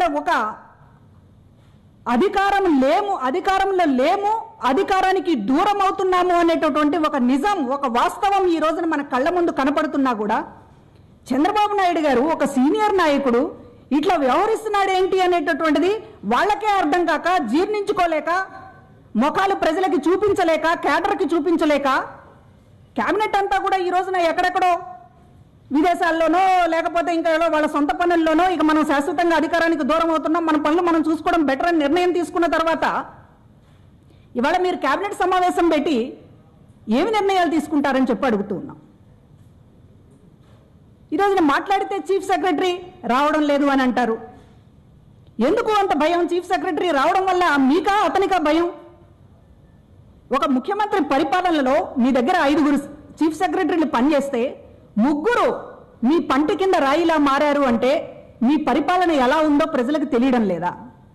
ఒక అధికారం లేము అధికారంలో లేము అధికారానికి దూరం అవుతున్నాము అనేటటువంటి ఒక నిజం ఒక వాస్తవం ఈ రోజున మన కళ్ళ ముందు కనపడుతున్నా కూడా చంద్రబాబు నాయుడు గారు ఒక సీనియర్ నాయకుడు ఇట్లా వ్యవహరిస్తున్నాడు ఏంటి అనేటటువంటిది వాళ్ళకే అర్థం కాక జీర్ణించుకోలేక ముఖాలు ప్రజలకి చూపించలేక కేడర్కి చూపించలేక కేబినెట్ అంతా కూడా ఈ రోజున ఎక్కడెక్కడో విదేశాల్లోనో లేకపోతే ఇంకా ఏదో వాళ్ళ సొంత పనుల్లోనో ఇక మనం శాశ్వతంగా అధికారానికి దూరం అవుతున్నాం మన పనులు మనం చూసుకోవడం బెటర్ అని నిర్ణయం తీసుకున్న తర్వాత ఇవాళ మీరు కేబినెట్ సమావేశం పెట్టి ఏమి నిర్ణయాలు తీసుకుంటారని చెప్పి అడుగుతూ ఉన్నాం ఈ రోజున మాట్లాడితే చీఫ్ సెక్రటరీ రావడం లేదు అని అంటారు ఎందుకు అంత భయం చీఫ్ సెక్రటరీ రావడం వల్ల మీకా అతనికా భయం ఒక ముఖ్యమంత్రి పరిపాలనలో మీ దగ్గర ఐదుగురు చీఫ్ సెక్రటరీలు పనిచేస్తే ముగ్గురు మీ పంటి కింద రాయిలా మారారు అంటే మీ పరిపాలన ఎలా ఉందో ప్రజలకు తెలియడం లేదా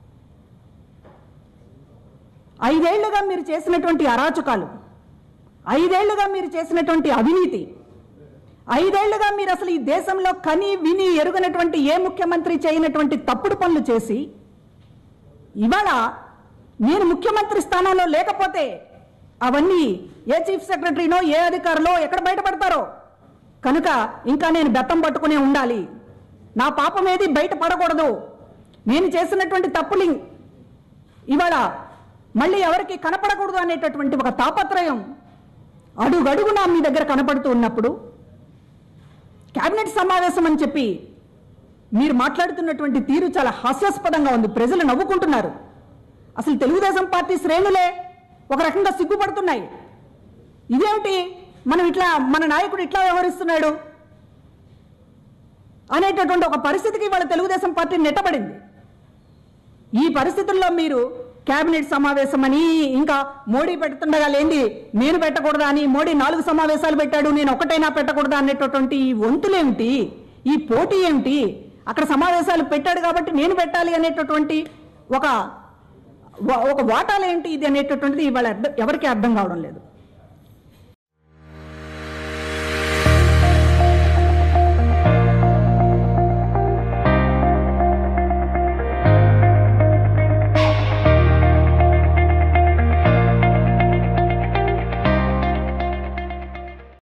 ఐదేళ్లుగా మీరు చేసినటువంటి అరాచకాలు ఐదేళ్లుగా మీరు చేసినటువంటి అవినీతి ఐదేళ్లుగా మీరు అసలు ఈ దేశంలో కని విని ఎరుగనటువంటి ఏ ముఖ్యమంత్రి చేయనటువంటి తప్పుడు పనులు చేసి ఇవాళ నేను ముఖ్యమంత్రి స్థానంలో లేకపోతే అవన్నీ ఏ చీఫ్ సెక్రటరీనో ఏ అధికారులో ఎక్కడ బయటపడతారో కనుక ఇంకా నేను బెత్తం పట్టుకునే ఉండాలి నా పాపం ఏది బయట పడకూడదు నేను చేసినటువంటి తప్పులు ఇవాళ మళ్ళీ ఎవరికి కనపడకూడదు అనేటటువంటి ఒక తాపత్రయం అడుగడుగునా మీ దగ్గర కనపడుతూ ఉన్నప్పుడు కేబినెట్ సమావేశం అని చెప్పి మీరు మాట్లాడుతున్నటువంటి తీరు చాలా హాస్యాస్పదంగా ఉంది ప్రజలు నవ్వుకుంటున్నారు అసలు తెలుగుదేశం పార్టీ శ్రేణులే ఒక రకంగా సిగ్గుపడుతున్నాయి ఇదేమిటి మనం ఇట్లా మన నాయకుడు ఇట్లా వ్యవహరిస్తున్నాడు అనేటటువంటి ఒక పరిస్థితికి వాళ్ళ తెలుగుదేశం పార్టీ నెట్టబడింది ఈ పరిస్థితుల్లో మీరు కేబినెట్ సమావేశం అని ఇంకా మోడీ పెడుతుండగా లేంది నేను పెట్టకూడదా అని మోడీ నాలుగు సమావేశాలు పెట్టాడు నేను ఒకటైనా పెట్టకూడదా అనేటటువంటి ఈ వంతులేమిటి ఈ పోటీ ఏమిటి అక్కడ సమావేశాలు పెట్టాడు కాబట్టి నేను పెట్టాలి అనేటటువంటి ఒక ఒక వాటాలు ఏంటి ఇది అనేటటువంటిది ఇవాళ అర్థం- ఎవరికీ అర్థం కావడం లేదు